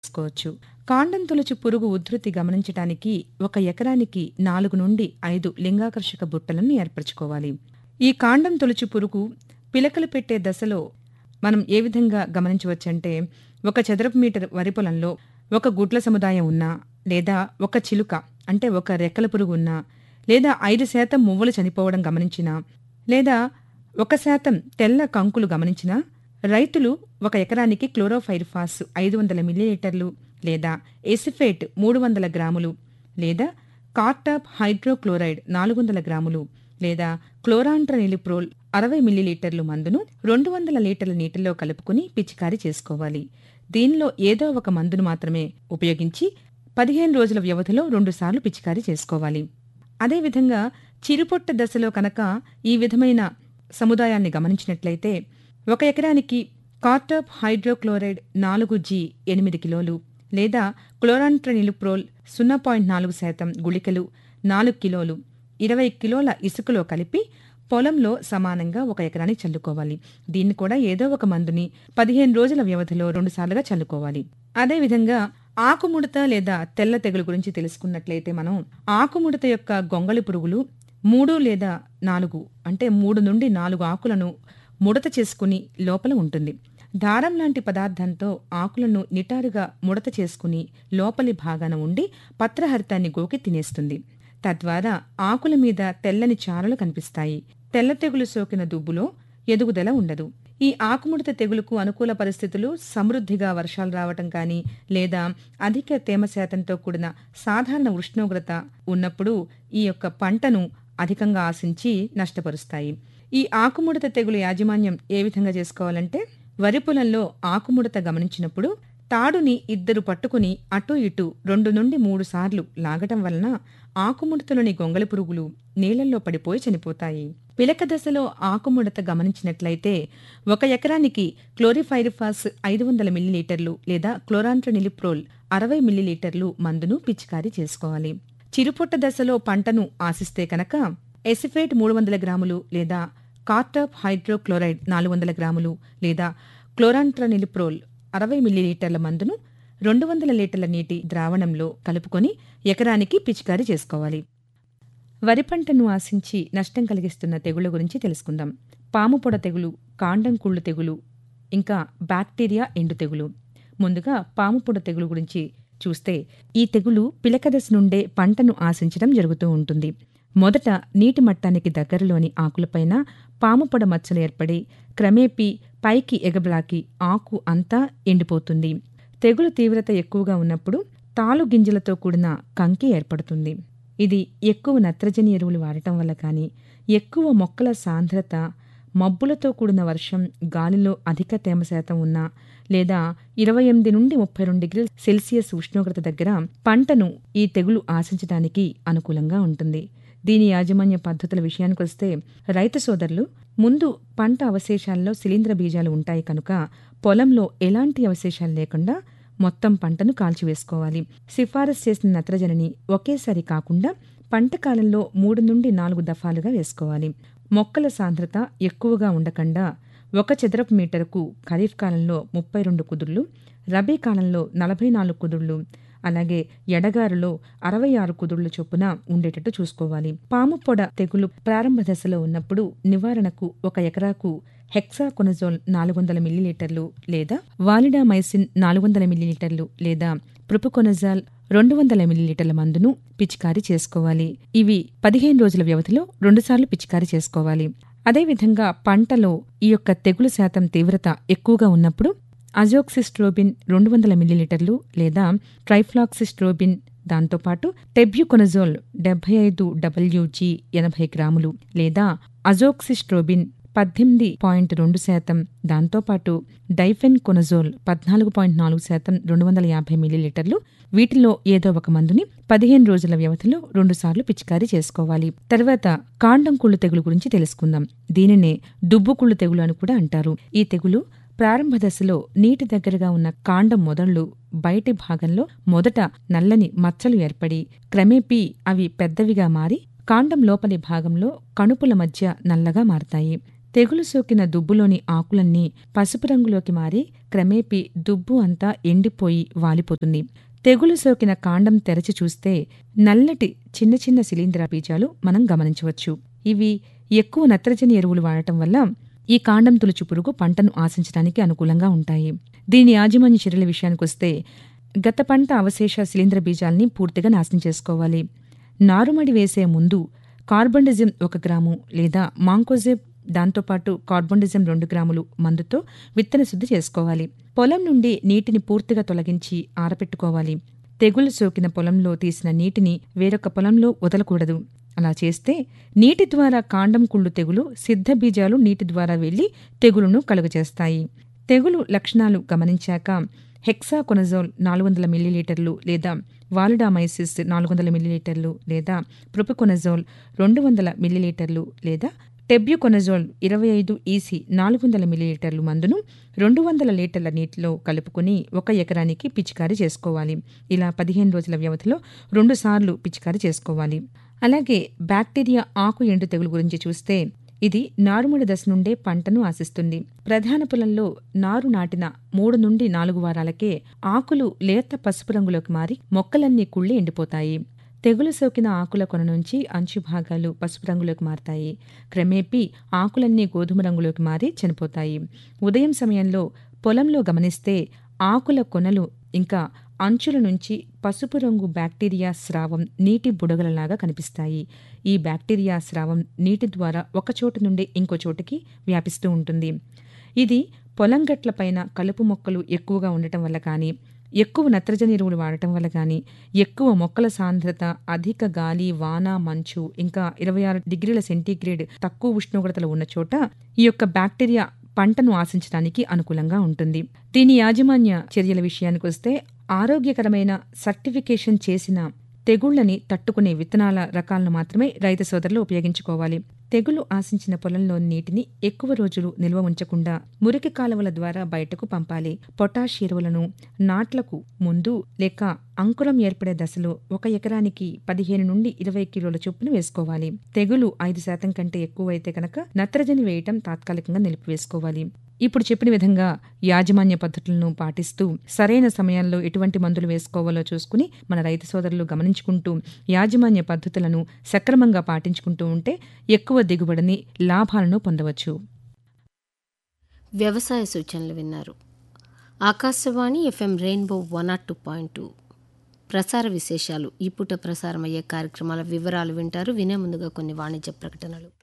చేసుకోవచ్చు కాండం తొలచు పురుగు ఉధృతి గమనించటానికి ఒక ఎకరానికి నాలుగు నుండి ఐదు లింగాకర్షక బుట్టలను ఏర్పరచుకోవాలి ఈ కాండం తొలచు పురుగు పిలకలు పెట్టే దశలో మనం ఏ విధంగా గమనించవచ్చంటే ఒక చదరపు మీటర్ వరి పొలంలో ఒక గుడ్ల సముదాయం ఉన్నా లేదా ఒక చిలుక అంటే ఒక రెక్కల పురుగు ఉన్నా లేదా ఐదు శాతం మువ్వలు చనిపోవడం గమనించినా లేదా ఒక శాతం తెల్ల కంకులు గమనించినా రైతులు ఒక ఎకరానికి క్లోరోఫైరిఫాస్ ఐదు వందల మిల్లీలీటర్లు లేదా ఎసిఫేట్ మూడు వందల గ్రాములు లేదా కార్టాప్ హైడ్రోక్లోరైడ్ నాలుగు వందల గ్రాములు లేదా క్లోరాంట్రనిలిప్రోల్ అరవై మిల్లీలీటర్లు మందును రెండు వందల లీటర్ల నీటిలో కలుపుకుని పిచికారీ చేసుకోవాలి దీనిలో ఏదో ఒక మందును మాత్రమే ఉపయోగించి పదిహేను రోజుల వ్యవధిలో రెండుసార్లు పిచికారీ చేసుకోవాలి అదేవిధంగా చిరుపొట్ట దశలో కనుక ఈ విధమైన సముదాయాన్ని గమనించినట్లయితే ఒక ఎకరానికి కార్టాప్ హైడ్రోక్లోరైడ్ నాలుగు జీ ఎనిమిది కిలోలు లేదా క్లోరాంట్రనిలుప్రోల్ సున్నా పాయింట్ నాలుగు శాతం గుళికలు నాలుగు కిలోలు ఇరవై కిలోల ఇసుకలో కలిపి పొలంలో సమానంగా ఒక ఎకరానికి చల్లుకోవాలి దీన్ని కూడా ఏదో ఒక మందుని పదిహేను రోజుల వ్యవధిలో రెండుసార్లుగా చల్లుకోవాలి అదేవిధంగా ఆకుముడత లేదా తెల్ల తెగులు గురించి తెలుసుకున్నట్లయితే మనం ఆకుముడత యొక్క గొంగళి పురుగులు మూడు లేదా నాలుగు అంటే మూడు నుండి నాలుగు ఆకులను ముడత చేసుకుని లోపల ఉంటుంది దారం లాంటి పదార్థంతో ఆకులను నిటారుగా ముడత చేసుకుని లోపలి భాగాన ఉండి పత్రహరితాన్ని గోకి తినేస్తుంది తద్వారా ఆకుల మీద తెల్లని చారలు కనిపిస్తాయి తెల్ల తెగులు సోకిన దుబ్బులో ఎదుగుదల ఉండదు ఈ ఆకుముడత తెగులుకు అనుకూల పరిస్థితులు సమృద్ధిగా వర్షాలు రావటం కానీ లేదా అధిక తేమ శాతంతో కూడిన సాధారణ ఉష్ణోగ్రత ఉన్నప్పుడు ఈ యొక్క పంటను అధికంగా ఆశించి నష్టపరుస్తాయి ఈ ఆకుముడత తెగులు యాజమాన్యం ఏ విధంగా చేసుకోవాలంటే వరి పొలంలో ఆకుముడత గమనించినప్పుడు తాడుని ఇద్దరు పట్టుకుని అటూ ఇటూ రెండు నుండి మూడు సార్లు లాగటం వలన ఆకుముడతలోని గొంగళి పురుగులు నీళ్లలో పడిపోయి చనిపోతాయి పిలక దశలో ఆకుముడత గమనించినట్లయితే ఒక ఎకరానికి క్లోరిఫైరిఫాస్ ఐదు వందల మిల్లీలీటర్లు లేదా క్లోరాంట్రనిలిప్రోల్ అరవై మిల్లీలీటర్లు మందును పిచికారీ చేసుకోవాలి చిరుపొట్ట దశలో పంటను ఆశిస్తే కనుక ఎసిఫేట్ మూడు వందల గ్రాములు లేదా కార్టాప్ హైడ్రోక్లోరైడ్ నాలుగు వందల గ్రాములు లేదా క్లోరాంట్రనిలిప్రోల్ అరవై మిల్లీలీటర్ల మందును రెండు వందల లీటర్ల నీటి ద్రావణంలో కలుపుకొని ఎకరానికి పిచికారీ చేసుకోవాలి వరి పంటను ఆశించి నష్టం కలిగిస్తున్న తెగుళ్ల గురించి తెలుసుకుందాం పాము పొడ తెగులు కాండం కుళ్ళు తెగులు ఇంకా బ్యాక్టీరియా ఎండు తెగులు ముందుగా పాము పొడ తెగులు గురించి చూస్తే ఈ తెగులు పిలకదశ నుండే పంటను ఆశించడం జరుగుతూ ఉంటుంది మొదట నీటి మట్టానికి దగ్గరలోని ఆకులపైన పాము పొడ మచ్చలు ఏర్పడి క్రమేపీ పైకి ఎగబ్లాకి ఆకు అంతా ఎండిపోతుంది తెగులు తీవ్రత ఎక్కువగా ఉన్నప్పుడు తాలు గింజలతో కూడిన కంకి ఏర్పడుతుంది ఇది ఎక్కువ నత్రజని ఎరువులు వాడటం వల్ల కానీ ఎక్కువ మొక్కల సాంద్రత మబ్బులతో కూడిన వర్షం గాలిలో అధిక తేమ శాతం ఉన్నా లేదా ఇరవై ఎనిమిది నుండి ముప్పై రెండు డిగ్రీల సెల్సియస్ ఉష్ణోగ్రత దగ్గర పంటను ఈ తెగులు ఆశించడానికి అనుకూలంగా ఉంటుంది దీని యాజమాన్య పద్ధతుల విషయానికొస్తే రైతు సోదరులు ముందు పంట అవశేషాల్లో శిలీంద్ర బీజాలు ఉంటాయి కనుక పొలంలో ఎలాంటి అవశేషాలు లేకుండా మొత్తం పంటను కాల్చివేసుకోవాలి సిఫారసు చేసిన నత్రజనిని ఒకేసారి కాకుండా పంట కాలంలో మూడు నుండి నాలుగు దఫాలుగా వేసుకోవాలి మొక్కల సాంద్రత ఎక్కువగా ఉండకుండా ఒక చదరపు మీటరుకు ఖరీఫ్ కాలంలో ముప్పై రెండు కుదుర్లు రబీ కాలంలో నలభై నాలుగు కుదుర్లు అలాగే ఎడగారులో అరవై ఆరు కుదుళ్ల చొప్పున ఉండేటట్టు చూసుకోవాలి పాము పొడ తెగులు ప్రారంభ దశలో ఉన్నప్పుడు నివారణకు ఒక ఎకరాకు హెక్సాకొనజోల్ నాలుగు వందల మిల్లీలీటర్లు లేదా వాలిడామైసిన్ నాలుగు వందల మిల్లీలీటర్లు లేదా ప్రుపుకొనజాల్ రెండు వందల మిల్లీలీటర్ల మందును పిచికారీ చేసుకోవాలి ఇవి పదిహేను రోజుల వ్యవధిలో రెండుసార్లు పిచికారీ చేసుకోవాలి అదేవిధంగా పంటలో ఈ యొక్క తెగులు శాతం తీవ్రత ఎక్కువగా ఉన్నప్పుడు అజోక్సిస్ట్రోబిన్ రెండు వందల మిల్లీలీటర్లు లేదా ట్రైఫ్లాక్సిస్ట్రోబిన్ దాంతోపాటు టెబ్యుకొనజోల్ డెబ్బై ఐదు డబ్ల్యూజీ ఎనభై గ్రాములు లేదా అజోక్సిస్ట్రోబిన్ పద్దెనిమిది పాయింట్ రెండు శాతం దాంతోపాటు డైఫెన్ కొనజోల్ పద్నాలుగు పాయింట్ నాలుగు శాతం రెండు వందల యాభై మిల్లీలీటర్లు వీటిలో ఏదో ఒక మందుని పదిహేను రోజుల వ్యవధిలో రెండుసార్లు పిచికారీ చేసుకోవాలి తర్వాత కాండం కుళ్ళు తెగులు గురించి తెలుసుకుందాం దీనినే దుబ్బు కుళ్ళు తెగులు అని కూడా అంటారు ఈ తెగులు ప్రారంభ దశలో నీటి దగ్గరగా ఉన్న కాండం మొదళ్ళు బయటి భాగంలో మొదట నల్లని మచ్చలు ఏర్పడి క్రమేపీ అవి పెద్దవిగా మారి కాండం లోపలి భాగంలో కణుపుల మధ్య నల్లగా మారతాయి తెగులు సోకిన దుబ్బులోని ఆకులన్నీ పసుపు రంగులోకి మారి క్రమేపీ దుబ్బు అంతా ఎండిపోయి వాలిపోతుంది తెగులు సోకిన కాండం తెరచి చూస్తే నల్లటి చిన్న చిన్న శిలీంధ్ర బీజాలు మనం గమనించవచ్చు ఇవి ఎక్కువ నత్రజని ఎరువులు వాడటం వల్ల ఈ కాండం తులుచు పురుగు పంటను ఆశించడానికి అనుకూలంగా ఉంటాయి దీని యాజమాన్య చర్యల విషయానికొస్తే గత పంట అవశేష శిలీంద్ర బీజాల్ని పూర్తిగా నాశనం చేసుకోవాలి నారుమడి వేసే ముందు కార్బండిజం ఒక గ్రాము లేదా మాంకోజెబ్ దాంతోపాటు కార్బొండిజం రెండు గ్రాములు మందుతో విత్తన శుద్ధి చేసుకోవాలి పొలం నుండి నీటిని పూర్తిగా తొలగించి ఆరపెట్టుకోవాలి తెగులు సోకిన పొలంలో తీసిన నీటిని వేరొక పొలంలో వదలకూడదు అలా చేస్తే నీటి ద్వారా కాండం కుళ్ళు తెగులు సిద్ధ బీజాలు నీటి ద్వారా వెళ్లి తెగులును కలుగజేస్తాయి తెగులు లక్షణాలు గమనించాక హెక్సాకొనజోల్ నాలుగు వందల మిల్లీలీటర్లు లేదా వాలిడామైసిస్ నాలుగు వందల మిల్లీలీటర్లు లేదా ప్రొపికొనజోల్ రెండు వందల మిల్లీలీటర్లు లేదా టెబ్యుకొనజోల్ ఇరవై ఐదు ఈసీ నాలుగు వందల మిల్లీలీటర్లు మందును రెండు వందల లీటర్ల నీటిలో కలుపుకొని ఒక ఎకరానికి పిచికారీ చేసుకోవాలి ఇలా పదిహేను రోజుల వ్యవధిలో రెండుసార్లు పిచికారీ చేసుకోవాలి అలాగే బ్యాక్టీరియా ఆకు ఎండు తెగులు గురించి చూస్తే ఇది నారుమడి దశ నుండే పంటను ఆశిస్తుంది ప్రధాన పొలంలో నారు నాటిన మూడు నుండి నాలుగు వారాలకే ఆకులు లేత పసుపు రంగులోకి మారి మొక్కలన్నీ కుళ్ళి ఎండిపోతాయి తెగులు సోకిన ఆకుల కొన నుంచి అంచు భాగాలు పసుపు రంగులోకి మారతాయి క్రమేపీ ఆకులన్నీ గోధుమ రంగులోకి మారి చనిపోతాయి ఉదయం సమయంలో పొలంలో గమనిస్తే ఆకుల కొనలు ఇంకా అంచుల నుంచి పసుపు రంగు బ్యాక్టీరియా స్రావం నీటి బుడగలలాగా కనిపిస్తాయి ఈ బ్యాక్టీరియా స్రావం నీటి ద్వారా ఒక చోటు నుండి ఇంకో చోటుకి వ్యాపిస్తూ ఉంటుంది ఇది పొలం గట్లపైన కలుపు మొక్కలు ఎక్కువగా ఉండటం వల్ల కానీ ఎక్కువ నత్రజని ఎరువులు వాడటం వల్ల కానీ ఎక్కువ మొక్కల సాంద్రత అధిక గాలి వాన మంచు ఇంకా ఇరవై ఆరు డిగ్రీల సెంటీగ్రేడ్ తక్కువ ఉష్ణోగ్రతలు ఉన్న చోట ఈ యొక్క బ్యాక్టీరియా పంటను ఆశించడానికి అనుకూలంగా ఉంటుంది దీని యాజమాన్య చర్యల విషయానికొస్తే ఆరోగ్యకరమైన సర్టిఫికేషన్ చేసిన తెగుళ్లని తట్టుకునే విత్తనాల రకాలను మాత్రమే రైతు సోదరులు ఉపయోగించుకోవాలి తెగులు ఆశించిన పొలంలో నీటిని ఎక్కువ రోజులు నిల్వ ఉంచకుండా మురికి కాలువల ద్వారా బయటకు పంపాలి పొటాష్ ఎరువులను నాట్లకు ముందు లేక అంకురం ఏర్పడే దశలో ఒక ఎకరానికి పదిహేను నుండి ఇరవై కిలోల చొప్పున వేసుకోవాలి తెగులు ఐదు శాతం కంటే ఎక్కువైతే కనుక నత్రజని వేయటం తాత్కాలికంగా నిలిపివేసుకోవాలి ఇప్పుడు చెప్పిన విధంగా యాజమాన్య పద్ధతులను పాటిస్తూ సరైన సమయాల్లో ఎటువంటి మందులు వేసుకోవాలో చూసుకుని మన రైతు సోదరులు గమనించుకుంటూ యాజమాన్య పద్ధతులను సక్రమంగా పాటించుకుంటూ ఉంటే ఎక్కువ దిగుబడిని లాభాలను పొందవచ్చు వ్యవసాయ సూచనలు విన్నారు Akashvani FM rainbow one nought two point two ప్రసార విశేషాలు ఈ పూట ప్రసారమయ్యే కార్యక్రమాల వివరాలు వింటారు వినే ముందుగా కొన్ని వాణిజ్య ప్రకటనలు